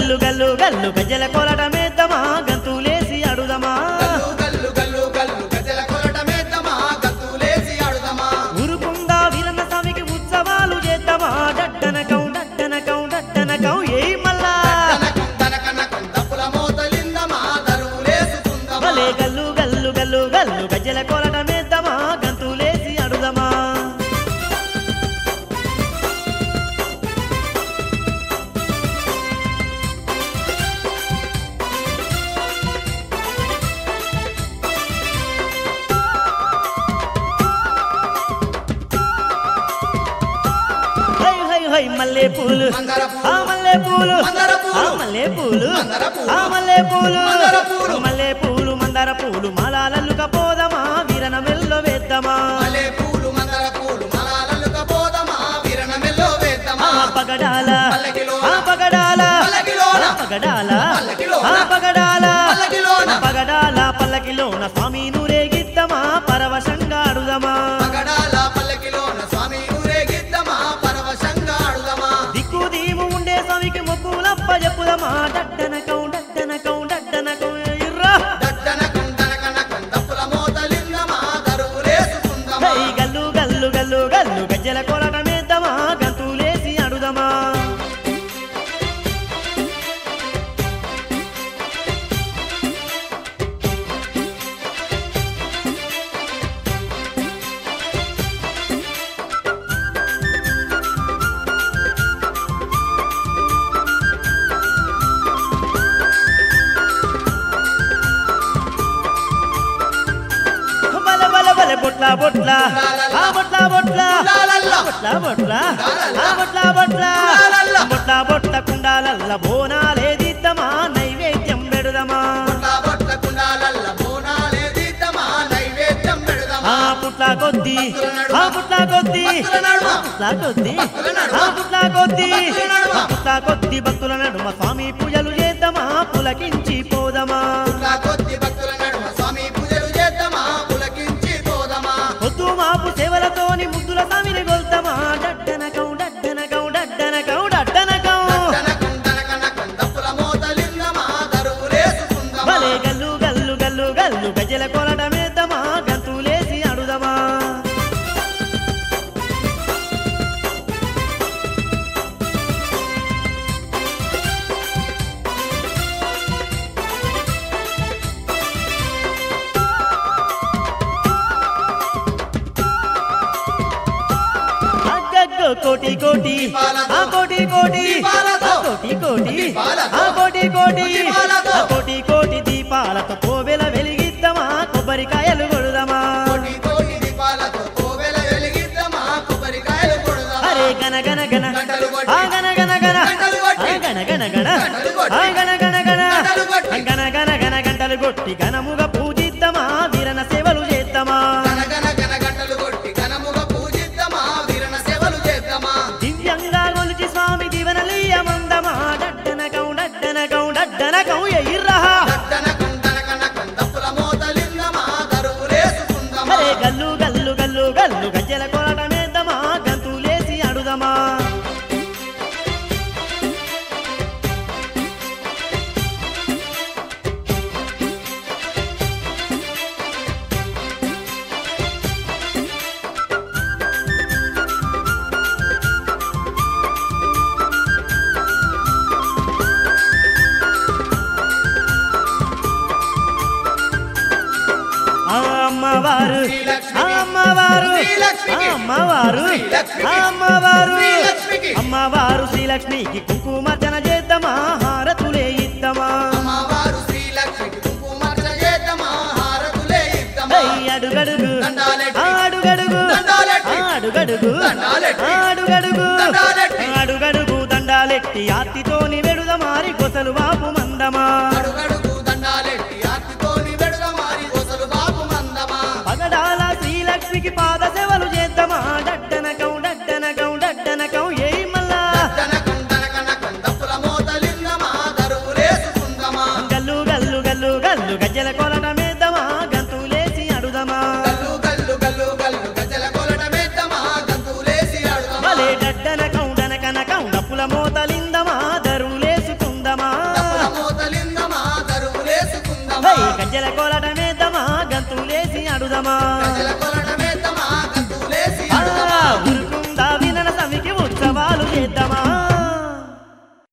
గల్లు గల్లు గల్లు గజ్జల కొలటమేద్దామా గంతులేసి అడుదమా గల్లు గల్లు గల్లు గల్లు గజల కొలటమేద్దామా గంతులేసి ఆడుదామా ఉరుకుందా వీరన్న స్వామికి ఉత్సవాలు చేద్దామా డట్టనకం డట్టనకం డట్టనకం ఏ మల్లా తనకం తనకనకం దప్పుల మోతలిందమా దరువులేసుకుందమా భలే గల్లు గల్లు గల్లు గల్లు గజ్జల కొలటమేద్దామా గంతులేసి అడుదమా హై హై హై మల్లె పూలు మందార పూలు. ఆ మల్లె పూలు మందార పూలు. ఆ మల్లె పూలు మందార పూలు. ఆ మల్లె పూలు మందార పూలు. మల్లె పూలు మందార పూలు మాలాలల్లుక పోదమా వీరన మెల్లో వేద్దామా మలే పూలు మందర పూలు మలాలలుక పోదమా వీరన మెల్లో ఆ వేద్దామా పగడాల పల్లకిలోన. ఆ పగడాల పల్లకిలోన. ఆ పగడాల పల్లకిలోన. ఆ పగడాల పల్లకిలోన. ఆ పగడాల పల్లకిలోన స్వామి నూరేగిద్దమా పరవశంగా అడుదమా పగడాల పల్లకిలోన స్వామి ఊరేగిద్దమా పరవశంగా ఆడుదమా దిక్కు దీము ఉండే స్వామికి మొక్కులప్ప చెప్పుదమా డట్టనకం డట్టనకం డట్టనకం ఇర్రా దట్టనకం తనకనకం దప్పుల మోతలిందమా దరువులేసుకుందమా హై గల్లు గల్లు గల్లు గల్లు గజ్జల కొలటమేద్దామా గంతులేసి అడుదమా బల బల బల బొట్ల బొట్ల ఆ బొట్ల బొట్ల లాలల్ల. బొట్ల బొట్ల లాలల్ల. ఆ బొట్ల బొట్ల లాలల్ల. బొట్ల బొట్ల కుండాలల్ల బోనాలేదిద్దమా నైవేద్యం పెడుదమా బొట్ల బొట్ల కుండాలల్ల బోనాలే తీద్దమా నైవేద్యం ఆ పెడదామా పుట్ల కొద్ది భక్తుల నడుమ. ఆ పుట్ల కొద్ది భక్తుల నడుమ. ఆ పుట్ల కొద్ది భక్తుల నడుమ. ఆ పుట్ల కొద్ది భక్తుల నడుమ. ఆ పుట్ల కొద్ది భక్తుల నడుమ స్వామి పూజలు చేద్దామా పులకించి పోదమా నా కొద్ది భక్తుల నడుమ స్వామి పూజలు చేద్దామా పులకించి పోదమా పొద్దు మాపు సేవలతోని ముద్దుల స్వామిని గొల్తమా డడ్డనకం డడ్డనకం డడ్డనకం డడ్డనకం దట్టనకం తనకనకం దప్పుల మోతలిందమా దరువులేసుకుందమా భలే గల్లు గల్లు గల్లు గల్లు గజల కొలటమేద్దామా గంతులేసి అడుదమా అగ్గగ్గో కోటి కోటి దీపాలతో. ఆ కోటి కోటి దీపాలతో. ఆ కోటి కోటి దీపాలతో. ఆ కోటి కోటి దీపాలతో. ఆ కోటి కోటి దీపాలతో కోవెల వెలిగిద్దామా కొబ్బరికాయలు కొడుదామా కోటి కోటి దీపాలతో కోవెల వెలిగిద్దామా కొబ్బరికాయలు కొడదామా అరే గన గన గన గంటలు కొట్టి. ఆ గన గన గన గంటలు కొట్టి. ఆ గన గన గన గంటలు కొట్టి. ఆ గన గన గన గంటలు కొట్టి. ఆ గన గన గన గంటలు కొట్టి ఘనముగా పూజిద్దామా వీరన సేవలు చేద్దామా గనగన గన గంటలు కొట్టి ఘనముగా పూజిద్దామా వీరన సేవలు చేద్దామా దివ్యంగా గొలిచి స్వామి దివనలీయమందమా డడ్డనకం డడ్డనకం డడ్డనకం ఎయిర్రహా దట్టనకం తనకనకం దప్పుల మోతలిందమా దరువులేసుకుందమా అరే గల్లు గల్లు గల్లు గల్లు గజ్జల కొలటమేద్దామా గంతులేసి అడుదమా ఆ అమ్మవారు ఆ అమ్మవారు ఆ అమ్మవారు ఆ అమ్మవారు శ్రీలక్ష్మికి. అమ్మవారు శ్రీలక్ష్మికి కుంకుమర్చన చేద్దామా హారతులే ఇద్దామా అమ్మవారు శ్రీలక్ష్మికి కుంకుమార్చన చేద్దామా హారతులే ఇద్దామా ఐ అడుగడుగు దండాలెట్టి. ఆ అడుగడుగు దండాలెట్టి. ఆ అడుగడుగు దండాలెట్టి. ఆ అడుగడుగు దండాలెట్టి. ఆ అడుగడుగు దండాలెట్టి ఆర్తితోని వెడుదమారి కొసలు బాపు మందమా అడుగడుగు దండాలెట్టి ఆర్తితోని వెడుదమారి కొసలు బాపు మందమా పగడాల శ్రీలక్ష్మికి పాద సేవలు చేద్దామా డడ్డనకం డడ్డనకం డడ్డనకం ఏ మల్లా దట్టనకం తనకనకం దప్పుల మోతలిందమా దరువులేసుకుందమా గల్లు గల్లు గల్లు గల్లు గజ్జల కొలటమేద్దామా గంతులేసి అడుదమా గల్లు గల్లు గల్లు గల్లు గజల కొలటమేద్దామా గంతులేసి ఆడుదామా భలే డడ్డనకం డనకనకం డప్పుల మోతలిందమా దరువులేసుకుందమా గజ్జల కోలాటం